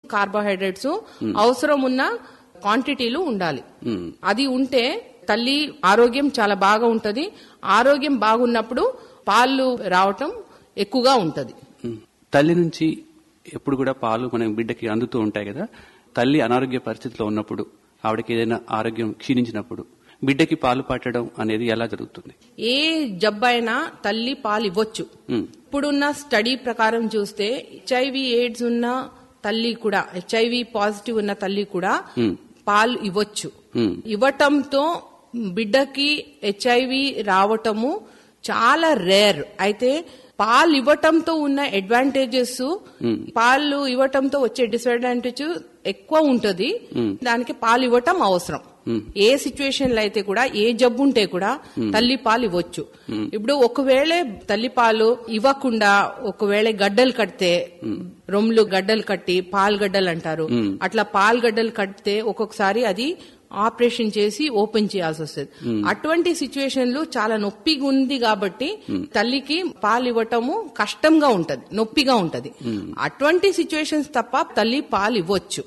Carbohydrates అవసరం ఉన్న క్వాంటిటీలు ఉండాలి అది ఉంటే తల్లి ఆరోగ్యం చాలా బాగా ఉంటది ఆరోగ్యం బాగున్నప్పుడు పాలు రావటం ఎక్కువగా ఉంటది ఉమ్. తల్లి నుంచి ఎప్పుడు కూడా పాలు మన బిడ్డకి అందుతూ ఉంటాయి కదా తల్లి అనారోగ్య పరిస్థితిలో ఉన్నప్పుడు ఆవిడకి ఏదైనా ఆరోగ్యం క్షీణించినప్పుడు బిడ్డకి పాలు పట్టడం అనేది ఎలా జరుగుతుంది ఏ జబ్బైనా తల్లి పాలు ఇవ్వచ్చు ఉమ్. ఇప్పుడున్న స్టడీ ప్రకారం చూస్తే హెచ్ఐవి ఎయిడ్స్ ఉన్న తల్లి కూడా హెచ్ఐవి పాజిటివ్ ఉన్న తల్లి కూడా ఉమ్. పాలు ఇవ్వచ్చు ఉమ్. ఇవ్వటంతో బిడ్డకి హెచ్ఐవి రావటము చాలా రేర్ అయితే పాలు ఇవ్వటంతో ఉన్న అడ్వాంటేజెస్ పాలు ఇవ్వటంతో వచ్చే డిసడ్వాంటేజ్ ఎక్కువ ఉంటది దానికి పాలు ఇవ్వటం అవసరం ఏ సిచ్యువేషన్ లో అయితే కూడా ఏ జబ్బు ఉంటే కూడా తల్లి పాలు ఇవ్వచ్చు ఇప్పుడు ఒకవేళ తల్లి పాలు ఇవ్వకుండా ఒకవేళ గడ్డలు కడితే రొమ్ములు గడ్డలు కట్టి పాలు గడ్డలు అంటారు అట్లా పాలు గడ్డలు కడితే ఒక్కొక్కసారి అది ఆపరేషన్ చేసి ఓపెన్ చేయాల్సి వస్తుంది అటువంటి సిచ్యువేషన్లు చాలా నొప్పిగా ఉంది కాబట్టి తల్లికి పాలు ఇవ్వటము కష్టంగా ఉంటది నొప్పిగా ఉంటది అటువంటి సిచ్యువేషన్స్ తప్ప తల్లి పాలు ఇవ్వచ్చు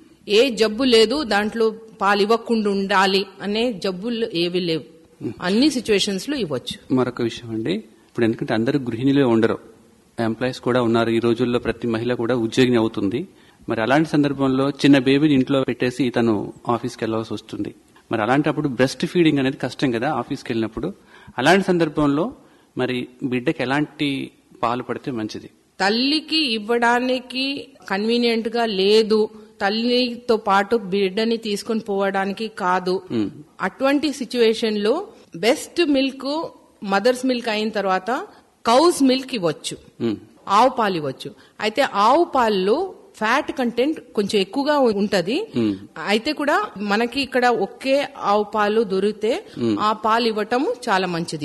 ఏ జబ్బు లేదు దాంట్లో పాలు ఇవ్వకుండా ఉండాలి అనే జబ్బులు ఏవి లేవు అన్ని సిచ్యువేషన్స్ లో ఇవ్వచ్చు మరొక విషయం అండి ఇప్పుడు ఎందుకంటే అందరూ గృహిణులే ఉండరు ఎంప్లాయీస్ కూడా ఉన్నారు ఈ రోజుల్లో ప్రతి మహిళ కూడా ఉద్యోగిని అవుతుంది మరి అలాంటి సందర్భంలో చిన్న బేబీని ఇంట్లో పెట్టేసి తను ఆఫీస్కి వెళ్ళాల్సి వస్తుంది మరి అలాంటప్పుడు బ్రెస్ట్ ఫీడింగ్ అనేది కష్టం కదా ఆఫీస్కి వెళ్ళినప్పుడు అలాంటి సందర్భంలో మరి బిడ్డకి ఎలాంటి పాలు పడితే మంచిది తల్లికి ఇవ్వడానికి కన్వీనియంట్ గా లేదు తల్లితో పాటు బిడ్డని తీసుకొని పోవడానికి కాదు అటువంటి సిచ్యువేషన్ లో బెస్ట్ మిల్క్ మదర్స్ మిల్క్ అయిన తర్వాత కౌస్ మిల్క్ ఇవ్వచ్చు ఆవు పాలు ఇవ్వచ్చు అయితే ఆవు పాలలో ఫ్యాట్ కంటెంట్ కొంచెం ఎక్కువగా ఉంటది అయితే కూడా మనకి ఇక్కడ ఒకే ఆవు పాలు దొరికితే ఆ పాలు ఇవ్వటం చాలా మంచిది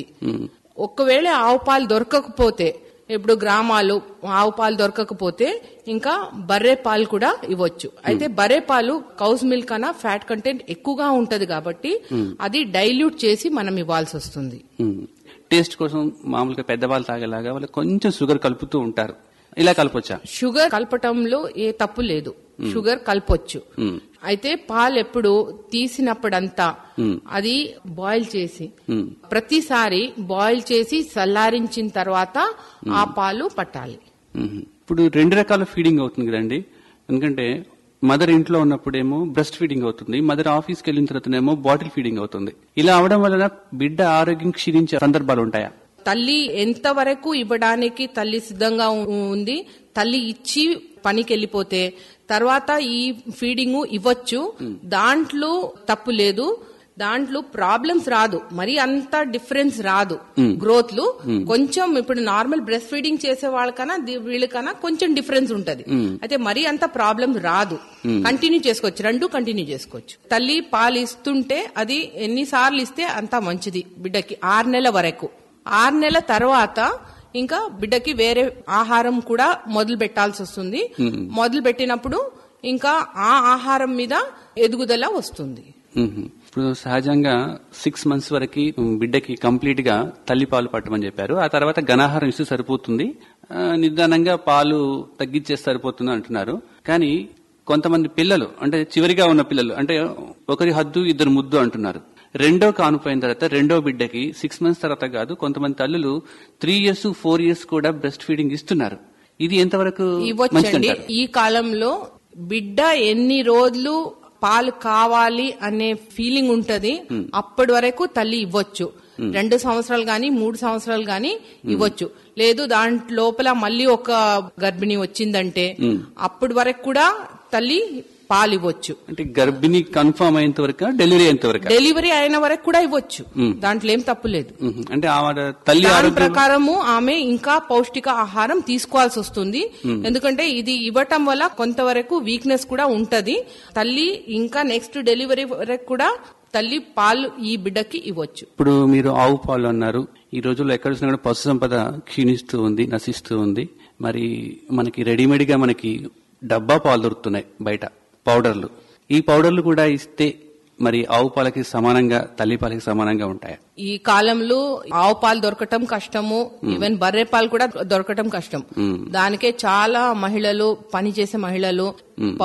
ఒకవేళ ఆవు పాలు దొరకకపోతే ఇప్పుడు గ్రామాలు ఆవు పాలు దొరకకపోతే ఇంకా బర్రె పాలు కూడా ఇవ్వచ్చు అయితే బర్రె పాలు కౌస్ మిల్క్ అన్న ఫ్యాట్ కంటెంట్ ఎక్కువగా ఉంటది కాబట్టి అది డైల్యూట్ చేసి మనం ఇవ్వాల్సి వస్తుంది ఉమ్. టేస్ట్ కోసం మామూలుగా పెద్దవాళ్ళు తాగేలాగా వాళ్ళు కొంచెం షుగర్ కలుపుతూ ఉంటారు ఇలా కలపొచ్చా షుగర్ కలపటంలో ఏ తప్పు లేదు షుగర్ కలపొచ్చు అయితే పాలు ఎప్పుడు తీసినప్పుడంతా అది బాయిల్ చేసి ప్రతిసారి బాయిల్ చేసి చల్లారించిన తర్వాత ఆ పాలు పట్టాలి మ్మ్. ఇప్పుడు రెండు రకాల ఫీడింగ్ అవుతుంది కదండి ఎందుకంటే మదర్ ఇంట్లో ఉన్నప్పుడేమో బ్రెస్ట్ ఫీడింగ్ అవుతుంది మదర్ ఆఫీస్కి వెళ్ళిన తర్వాతనేమో బాటిల్ ఫీడింగ్ అవుతుంది ఇలా అవడం వలన బిడ్డ ఆరోగ్యం క్షీణించే సందర్భాలు ఉంటాయా తల్లి ఎంత వరకు ఇవ్వడానికి తల్లి సిద్ధంగా ఉ- ఉంది తల్లి ఇచ్చి పనికి వెళ్ళిపోతే తర్వాత ఈ ఫీడింగ్ ఇవ్వచ్చు దాంట్లో తప్పు లేదు దాంట్లో ప్రాబ్లమ్స్ రాదు మరి అంత డిఫరెన్స్ రాదు గ్రోత్ లు కొంచెం ఇప్పుడు నార్మల్ బ్రెస్ట్ ఫీడింగ్ చేసే వాళ్ళకన్నా ది- వీళ్ళకన్నా కొంచెం డిఫరెన్స్ ఉంటది అయితే మరి అంత ప్రాబ్లం రాదు కంటిన్యూ చేసుకోవచ్చు రెండు కంటిన్యూ చేసుకోవచ్చు తల్లి పాలు ఇస్తుంటే అది ఎన్నిసార్లు ఇస్తే అంత మంచిది బిడ్డకి ఆరు నెలల వరకు ఆరు నెలల తర్వాత ఇంకా బిడ్డకి వేరే ఆహారం కూడా మొదలు పెట్టాల్సి వస్తుంది మొదలు పెట్టినప్పుడు ఇంకా ఆ ఆహారం మీద ఎదుగుదల వస్తుంది మ్మ్. ఇప్పుడు సహజంగా సిక్స్ మంత్స్ వరకు బిడ్డకి కంప్లీట్ గా తల్లి పాలు పట్టమని చెప్పారు ఆ తర్వాత ఘనాహారం ఇస్తే సరిపోతుంది ఆ, నిదానంగా పాలు తగ్గించేస్తే సరిపోతుంది అంటున్నారు కానీ కొంతమంది పిల్లలు అంటే చివరిగా ఉన్న పిల్లలు అంటే ఒకరి హద్దు ఇద్దరు ముద్దు అంటున్నారు రెండో కానుపోయిన తర్వాత రెండో బిడ్డకి సిక్స్ మంత్స్ తర్వాత కాదు కొంతమంది తల్లులు త్రీ ఇయర్స్ ఫోర్ ఇయర్స్ కూడా బ్రెస్ట్ ఫీడింగ్ ఇస్తున్నారు ఇది ఎంతవరకు ఇవ్వచ్చండి మంచిదంటారు ఈ కాలంలో బిడ్డ ఎన్ని రోజులు పాలు కావాలి అనే ఫీలింగ్ ఉంటది అప్పటి వరకు తల్లి ఇవ్వచ్చు రెండు సంవత్సరాలు గాని మూడు సంవత్సరాలు గాని ఇవ్వచ్చు లేదు దాంట్ లోపల మళ్ళీ ఒక గర్భిణి వచ్చిందంటే అప్పటి వరకు కూడా తల్లి పాలు ఇవ్వచ్చు అంటే గర్భిణి కన్ఫర్మ్ అయ్యేంత వరకు డెలివరీ అయ్యేంత వరకు డెలివరీ అయిన వరకు కూడా ఇవ్వచ్చు దాంట్లో ఏం తప్పు లేదు మ్మ్. అంటే ఆవిడ తల్లి దాని ఆరోగ్యం ప్రకారము ఆమె ఇంకా పౌష్టిక ఆహారం తీసుకోవాల్సి వస్తుంది ఎందుకంటే ఇది ఇవ్వటం వల్ల కొంతవరకు వీక్నెస్ కూడా ఉంటది తల్లి ఇంకా నెక్స్ట్ డెలివరీ వరకు కూడా తల్లి పాలు ఈ బిడ్డకి ఇవ్వచ్చు ఇప్పుడు మీరు ఆవు పాలు అన్నారు ఈ రోజుల్లో ఎక్కడ చూసినా కూడా పశు సంపద క్షీణిస్తూ ఉంది నశిస్తూ ఉంది మరి మనకి రెడీమేడ్ గా మనకి డబ్బా పాలు దొరుకుతున్నాయి బయట పౌడర్లు ఈ పౌడర్లు కూడా ఇస్తే మరి ఆవు పాలకి సమానంగా తల్లి పాలకి సమానంగా ఉంటాయా ఈ కాలంలో ఆవు పాలు దొరకటం కష్టము ఈవెన్ బర్రె పాలు కూడా దొరకటం కష్టం దానికే చాలా మహిళలు పనిచేసే మహిళలు